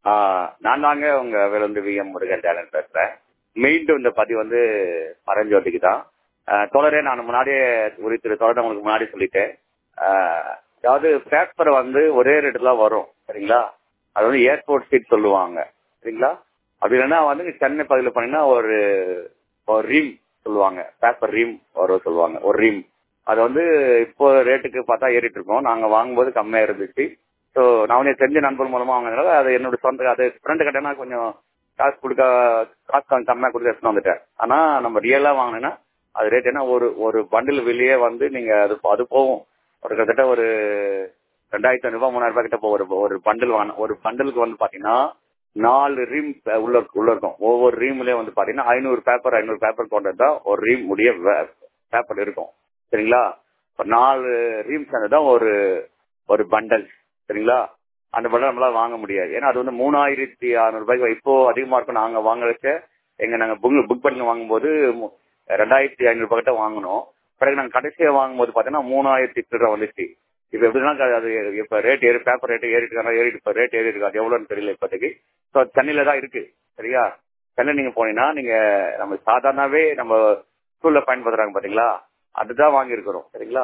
நான் தாங்க உங்க வேலுந்து வி எம் முருகன் டேலண்ட் பேசுறேன் மீண்டும் இந்த பதிவு வந்து பரஞ்சோதிக்கு தான் தொடரே நான் முன்னாடியே ஒரு திரு தொடர் உங்களுக்கு முன்னாடி சொல்லிட்டேன் ஆஹ் அதாவது பேப்பர் வந்து ஒரே ரேட்டு தான் வரும் சரிங்களா அது வந்து ஏர்போர்ட் சீட் சொல்லுவாங்க சரிங்களா அப்படி இல்லைன்னா வந்து சென்னை பகுதியில் போனீங்கன்னா ஒரு ஒரு ரீம் சொல்லுவாங்க பேப்பர் ரீம் வரும் சொல்லுவாங்க ஒரு ரீம் அது வந்து இப்போ ரேட்டுக்கு பார்த்தா ஏறிட்டு இருக்கோம் நாங்க வாங்கும்போது கம்மியா இருந்துச்சு ஸோ நான் வந்து தெரிஞ்ச நண்பர் மூலமா வாங்கினால அது என்னோட சொந்த அது ஃப்ரெண்டு கட்டினா கொஞ்சம் காசு கொடுக்க காசு கொஞ்சம் கம்மியா கொடுக்க எடுத்துட்டு வந்துட்டேன் ஆனா நம்ம ரியலா வாங்கினேன்னா அது ரேட் என்ன ஒரு ஒரு பண்டில் வெளியே வந்து நீங்க அது அது போகும் ஒரு கிட்டத்தட்ட ஒரு ரெண்டாயிரத்தி ஐநூறு ரூபாய் மூணாயிரம் ரூபாய் கிட்ட போகும் ஒரு ஒரு பண்டில் வாங்க ஒரு பண்டிலுக்கு வந்து பாத்தீங்கன்னா நாலு ரீம் உள்ள உள்ள இருக்கும் ஒவ்வொரு ரீம்லயே வந்து பாத்தீங்கன்னா ஐநூறு பேப்பர் ஐநூறு பேப்பர் கொண்டது தான் ஒரு ரீம் உடைய பேப்பர் இருக்கும் சரிங்களா நாலு ரீம் சேர்ந்ததான் ஒரு ஒரு பண்டல் சரிங்களா அந்த பண்டல் நம்மளால வாங்க முடியாது ஏன்னா அது வந்து மூணாயிரத்தி அறுநூறு ரூபாய்க்கு இப்போ அதிகமா இருக்கும் நாங்க வாங்க வச்ச எங்க நாங்க புக் புக் பண்ணி வாங்கும்போது ரெண்டாயிரத்தி ஐநூறு ரூபாய் கிட்ட வாங்கினோம் பிறகு நாங்க கடைசியா வாங்கும்போது பாத்தீங்கன்னா மூணாயிரத்தி எட்டு ரூபா வந்துச்சு இப்ப எப்படின்னா அது இப்ப ரேட் ஏறி பேப்பர் ரேட் ஏறிட்டு ஏறிட்டு இப்ப ரேட் ஏறி இருக்கு அது எவ்வளவுன்னு தெரியல இப்போதைக்கு ஸோ சென்னையில தான் இருக்கு சரியா சென்னை நீங்க போனீங்கன்னா நீங்க நம்ம சாதாரணாவே நம்ம ஸ்கூல்ல பயன்படுத்துறாங்க பாத்தீங்களா அதுதான் வாங்கியிருக்கிறோம் சரிங்களா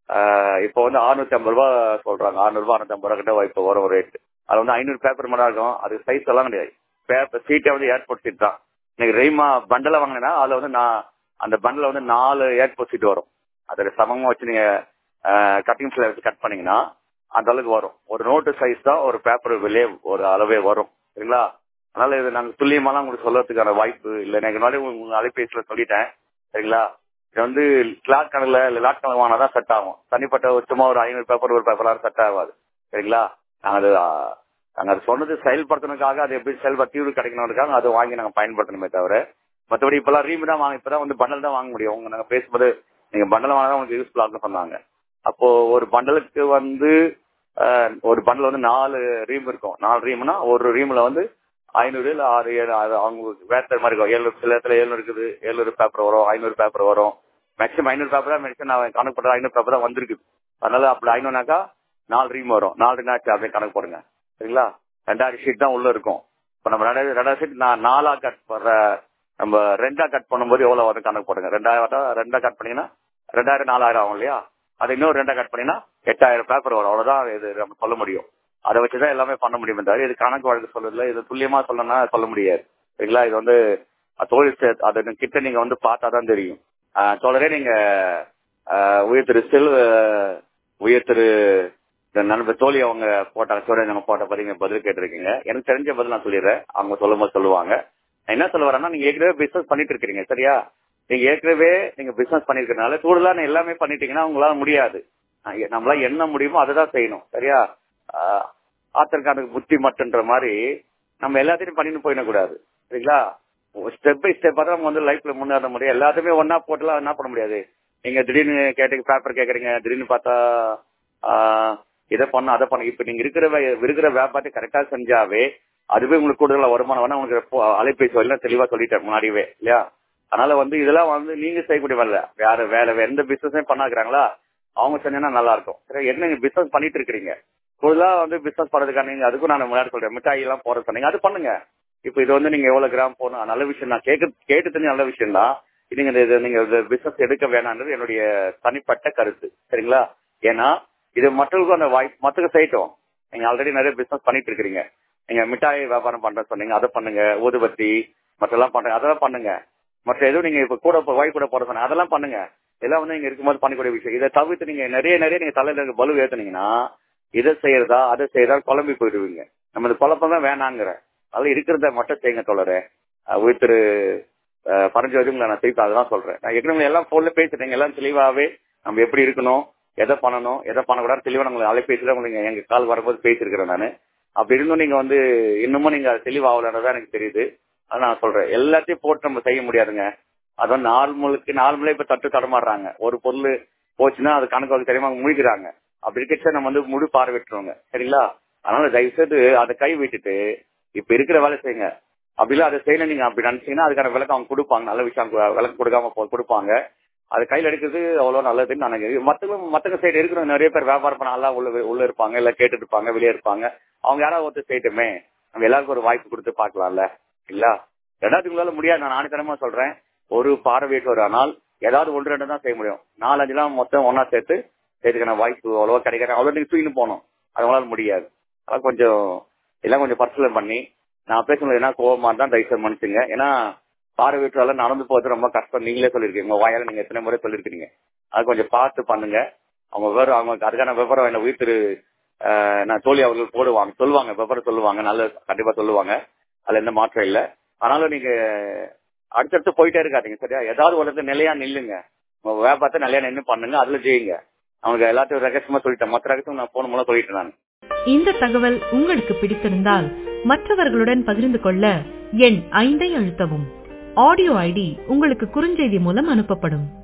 இப்போ வந்து அறுநூத்தி ஐம்பது ரூபா சொல்றாங்க அறுநூறு ரூபா அறுநூத்தி ஐம்பது ரூபா கிட்ட இப்போ வரும் ரேட் அது வந்து ஐநூறு பேப்பர் மட்டும் இருக்கும் அது சைஸ் எல்லாம் கிடையாது பேப்பர் சீட்டே வந்து ஏர்போர்ட் சீட் தான் நீங்க ரெய்மா பண்டல வாங்கினா அதுல வந்து நான் அந்த பண்டல வந்து நாலு ஏர்போர்ட் சீட் வரும் அதோட சமமா வச்சு நீங்க கட்டிங் ஸ்ல வச்சு கட் பண்ணீங்கன்னா அந்த அளவுக்கு வரும் ஒரு நோட்டு சைஸ் தான் ஒரு பேப்பர் வெளியே ஒரு அளவே வரும் சரிங்களா அதனால இது நாங்க துல்லியமாலாம் உங்களுக்கு சொல்றதுக்கான வாய்ப்பு இல்லை எனக்கு முன்னாடி உங்க அலைபேசியில சொல்லிட்டேன் சரிங்களா இது வந்து கிளாக் கணக்குல இல்ல லாட் கணக்கு வாங்கினா தான் செட் ஆகும் தனிப்பட்ட சும்மா ஒரு ஐநூறு பேப்பர் ஒரு பேப்பர்லாம் செட் ஆகாது சரிங்களா நாங்க அது நாங்க அது சொன்னது செயல்படுத்தணுக்காக அது எப்படி செயல்பட தீர்வு கிடைக்கணுக்காக அதை வாங்கி நாங்க பயன்படுத்தணுமே தவிர மற்றபடி இப்பெல்லாம் ரீம் தான் வாங்க இப்பதான் வந்து பண்டல் தான் வாங்க முடியும் உங்க நாங்க பேசும்போது நீங்க பண்டல் வாங்கினா உங்களுக்கு யூஸ்ஃபுல்லா இருக்கும்னு சொன்னாங்க அப்போ ஒரு பண்டலுக்கு வந்து ஒரு பண்டல் வந்து நாலு ரீம் இருக்கும் நாலு ரீம்னா ஒரு ரீம்ல வந்து ஐநூறு இல்ல ஆறு ஏழு அவங்க வேற மாதிரி இருக்கும் ஏழு சில இடத்துல ஏழுநூறு இருக்குது ஏழுநூறு பேப்பர் வரும் ஐநூறு பேப்பர் வரும் மேக்ஸிமம் ஐநூறு பேப்பர் தான் மேக்ஸிமம் நான் கணக்கு போடுற ஐநூறு பேப்பர் தான் வந்திருக்கு அதனால அப்படி ஐநூறுனாக்கா நாலு ரீம் வரும் நாலு ரீம் அப்படியே கணக்கு போடுங்க சரிங்களா ரெண்டாயிரம் ஷீட் தான் உள்ள இருக்கும் இப்போ நம்ம ரெண்டாயிரம் ரெண்டாயிரம் ஷீட் நான் நாலா கட் பண்ற நம்ம ரெண்டா கட் பண்ணும்போது எவ்வளவு வரும் கணக்கு போடுங்க ரெண்டாயிரம் ரெண்டா கட் பண்ணீங்கன்னா ரெண்டாயிரம் நாலாயிரம் ஆகும் இல்லையா அது இன்னும் ரெண்டா கட் பண்ணீங்கன்னா எட்டாயிரம் பேப்பர் வரும் அவ்வளவுதான் இது நம்ம சொல்ல முடியும் அதை வச்சுதான் எல்லாமே பண்ண முடியும் தவிர இது கணக்கு வழக்கு சொல்றதுல இது துல்லியமா சொல்லணும்னா சொல்ல முடியாது சரிங்களா இது வந்து தொழில் அது கிட்ட நீங்க வந்து பார்த்தா தான் தெரியும் தொடரே நீங்க உயர் திரு செல் உயர் திரு நண்பர் தோழி அவங்க போட்டாங்க சோழ நம்ம போட்ட பதிவு பதில் கேட்டிருக்கீங்க எனக்கு தெரிஞ்ச பதில் நான் சொல்லிடுறேன் அவங்க சொல்லும் போது சொல்லுவாங்க நான் என்ன சொல்ல வரேன்னா நீங்க ஏற்கனவே பிசினஸ் பண்ணிட்டு இருக்கீங்க சரியா நீங்க ஏற்கனவே நீங்க பிசினஸ் பண்ணிருக்கனால கூடுதலா எல்லாமே பண்ணிட்டீங்கன்னா உங்களால முடியாது நம்மளால என்ன முடியுமோ அதை தான் செய்யணும் சரியா ஆத்தர்கானுக்கு புத்தி மட்டுன்ற மாதிரி நம்ம எல்லாத்தையும் பண்ணிட்டு போயிடக்கூடாது சரிங்களா ஸ்டெப் பை ஸ்டெப்பா தான் நம்ம வந்து லைஃப்ல முன்னேற முடியும் எல்லாத்தையுமே ஒன்னா போட்டுலாம் என்ன பண்ண முடியாது நீங்க திடீர்னு கேட்டு பேப்பர் கேக்குறீங்க திடீர்னு பார்த்தா இதை பண்ண அதை பண்ண இப்ப நீங்க இருக்கிற இருக்கிற வியாபாரத்தை கரெக்டா செஞ்சாவே அதுவே உங்களுக்கு கூடுதலா வருமானம் வேணா உங்களுக்கு அலைபேசி வழியில தெளிவா சொல்லிட்டேன் முன்னாடியே இல்லையா அதனால வந்து இதெல்லாம் வந்து நீங்க செய்யக்கூடிய வேலை வேற வேற எந்த பிசினஸே பண்ணாக்குறாங்களா அவங்க சொன்னீங்கன்னா நல்லா இருக்கும் சரி என்ன நீங்க பிசினஸ் பண்ணிட்டு இருக்கிறீங்க கூடுதலா வந்து பிசினஸ் பண்றதுக்கான நீங்க அதுக்கும் நான் முன்னாடி சொல்றேன் மிட்டாய் எல்லாம் போற சொன்னீங்க அது பண்ணுங்க இப்ப இது வந்து நீங்க எவ்வளவு கிராம் போகணும் நல்ல விஷயம் தான் கேட்க கேட்டு தெரிஞ்ச நல்ல விஷயம் தான் நீங்க நீங்க பிசினஸ் எடுக்க வேணான்றது என்னுடைய தனிப்பட்ட கருத்து சரிங்களா ஏன்னா இது மற்றவர்களுக்கும் அந்த வாய்ப்பு மற்றவங்க செய்யட்டும் நீங்க ஆல்ரெடி நிறைய பிசினஸ் பண்ணிட்டு இருக்கிறீங்க நீங்க மிட்டாய் வியாபாரம் பண்ற சொன்னீங்க அதை பண்ணுங்க ஊதுபத்தி மற்றெல்லாம் பண்ணுங்க அதெல்லாம் பண்ணுங்க மற்ற எதுவும் நீங்க இப்ப கூட வாய் கூட போட சொன்னீங்க அதெல்லாம் பண்ணுங்க இதெல்லாம் வந்து நீங்க இருக்கும்போது பண்ணக்கூடிய விஷயம் இதை தவிர்த்து நீங்க நிறைய நிறைய நீங்க தலையில இருக்க பலு ஏத்துனீங்கன்னா இதை செய்யறதா அதை செய்யறதா குழம்பி போயிடுவீங்க நம்ம இந்த குழப்பம் தான் வேணாங்கிற அதெல்லாம் இருக்கிறத மட்டும் செய்யுங்க தொடர உயிர் திரு பரஞ்சோதி உங்களை நான் திருப்பி அதெல்லாம் சொல்றேன் நான் ஏற்கனவே எல்லாம் போன்ல பேசுறேன் எல்லாம் தெளிவாவே நம்ம எப்படி இருக்கணும் எதை பண்ணணும் எதை பண்ணக்கூடாது தெளிவா உங்களுக்கு அலைபேசியில உங்களுக்கு எங்க கால் வரும்போது பேசியிருக்கிறேன் நான் அப்படி இருந்தும் நீங்க வந்து இன்னமும் நீங்க தெளிவாகலன்றதா எனக்கு தெரியுது அதை நான் சொல்றேன் எல்லாத்தையும் போட்டு நம்ம செய்ய முடியாதுங்க அதான் நார்மலுக்கு நார்மலே இப்ப தட்டு தடமாடுறாங்க ஒரு பொருள் போச்சுன்னா அது கணக்கு வந்து தெரியாம முழிக்கிறாங்க அப்படி இருக்கச்ச நம்ம வந்து முழு பார்வைட்டுருவோங்க சரிங்களா அதனால தயவு செய்து அதை கை விட்டுட்டு இப்ப இருக்கிற வேலை செய்யுங்க அப்படிலாம் அதை செய்யணும் நீங்க அப்படி நினைச்சீங்கன்னா அதுக்கான விளக்கம் அவங்க கொடுப்பாங்க நல்ல விஷயம் விளக்கம் கொடுக்காம கொடுப்பாங்க அது கையில் எடுக்கிறது அவ்வளவு நல்லதுன்னு நான் நினைக்கிறேன் மத்தவங்க மத்தவங்க சைடு இருக்கிறவங்க நிறைய பேர் வியாபாரம் பண்ண நல்லா உள்ள உள்ள இருப்பாங்க இல்ல கேட்டுட்டு இருப்பாங்க வெளியே இருப்பாங்க அவங்க யாராவது ஒருத்தர் செய்யட்டுமே நம்ம எல்லாருக்கும் ஒரு வாய்ப்பு கொடுத்து பார்க்கலாம்ல இல்ல ரெண்டாவது உங்களால முடியாது நான் ஆணித்தனமா சொல்றேன் ஒரு பார்வையற்ற ஒரு ஆனால் ஏதாவது ஒன்று ரெண்டு தான் செய்ய முடியும் நாலு அஞ்சுலாம் மொத்தம் ஒன்னா சேர்த்து இதுக்கான வாய்ப்பு அவ்வளவா கிடைக்காது அவ்வளவு நீங்க தூக்கின்னு போகணும் அது உங்களால முடியாது அதான் கொஞ்சம் எல்லாம் கொஞ்சம் பர்சனல் பண்ணி நான் பேசுனது என்ன கோவமா தான் தயவுசெய்து மன்னிச்சுங்க ஏன்னா பார்வையற்றால நடந்து போறது ரொம்ப கஷ்டம் நீங்களே சொல்லிருக்கீங்க உங்க வாயால நீங்க எத்தனை முறை சொல்லிருக்கீங்க அது கொஞ்சம் பார்த்து பண்ணுங்க அவங்க விவரம் அவங்க அதுக்கான விவரம் என்ன உயிர் திரு ஆஹ், நான் தோழி அவர்கள் போடுவாங்க சொல்லுவாங்க விவரம் சொல்லுவாங்க நல்ல கண்டிப்பா சொல்லுவாங்க அதுல எந்த மாற்றம் இல்ல ஆனாலும் நீங்க அடுத்தடுத்து போயிட்டே இருக்காதீங்க சரியா ஏதாவது ஒரு இடத்துல நிலையா நில்லுங்க உங்க வியாபாரத்தை நிலையா நின்று பண்ணுங்க அதுல ஜெயிங்க அவங்க எல்லாத்தையும் ரகசியமா சொல்லிட்டேன் மற்ற ரகசியம் நான் போன மூலம் சொல்லிட்டேன் நான் இந்த தகவல் உங்களுக்கு பிடித்திருந்தால் மற்றவர்களுடன் பகிர்ந்து கொள்ள எண் ஐந்தை அழுத்தவும் ஆடியோ ஐடி உங்களுக்கு குறுஞ்செய்தி மூலம் அனுப்பப்படும்